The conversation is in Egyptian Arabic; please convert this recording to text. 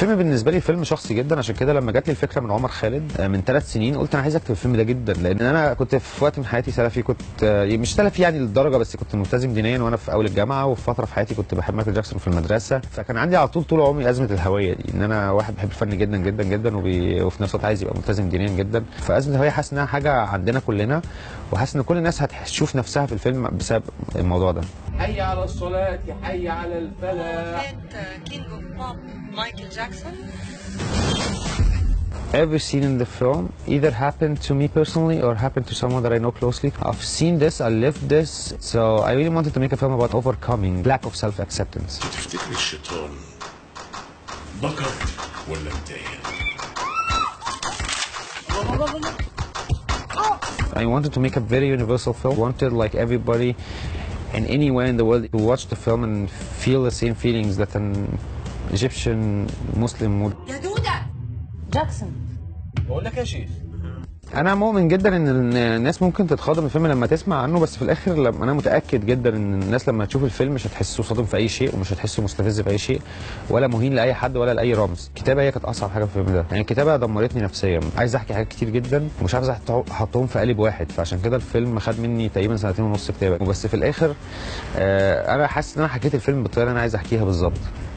الفيلم بالنسبه لي فيلم شخصي جدا عشان كده لما جات لي الفكره من عمر خالد آه، من ثلاث سنين قلت انا عايز اكتب الفيلم ده جدا لان انا كنت في وقت من حياتي سلفي كنت آه، مش سلفي يعني للدرجه بس كنت ملتزم دينيا وانا في اول الجامعه وفي فتره في حياتي كنت بحب مايكل جاكسون في المدرسه فكان عندي على طول طول عمري ازمه الهويه دي ان انا واحد بحب الفن جدا جدا جدا وبي... وفي نفس الوقت عايز يبقى ملتزم دينيا جدا فازمه الهويه حاسس انها حاجه عندنا كلنا وحاسس ان كل الناس هتشوف نفسها في الفيلم بسبب الموضوع ده حي على الصلاة حي على الفلاح That uh, king of pop, Michael Jackson. every scene in the film either happened to me personally or happened to someone that I know closely. I've seen this, I lived this, so I really wanted to make a film about overcoming lack of self-acceptance. تفتكر الشيطان بكر ولا انتهى؟ I wanted to make a very universal film. wanted like everybody and anywhere in the world to watch the film and feel the same feelings that an Egyptian Muslim would. يا دودة جاكسون بقول لك يا شيخ انا مؤمن جدا ان الناس ممكن تتخاض من الفيلم لما تسمع عنه بس في الاخر لما انا متاكد جدا ان الناس لما تشوف الفيلم مش هتحسه صادم في اي شيء ومش هتحسه مستفز في اي شيء ولا مهين لاي حد ولا لاي رمز الكتابه هي كانت اصعب حاجه في الفيلم ده يعني الكتابه دمرتني نفسيا عايز احكي حاجات كتير جدا ومش عايز أحط- احطهم في قالب واحد فعشان كده الفيلم خد مني تقريبا سنتين ونص كتابه وبس في الاخر آه انا حاسس ان انا حكيت الفيلم بالطريقه اللي انا عايز احكيها بالظبط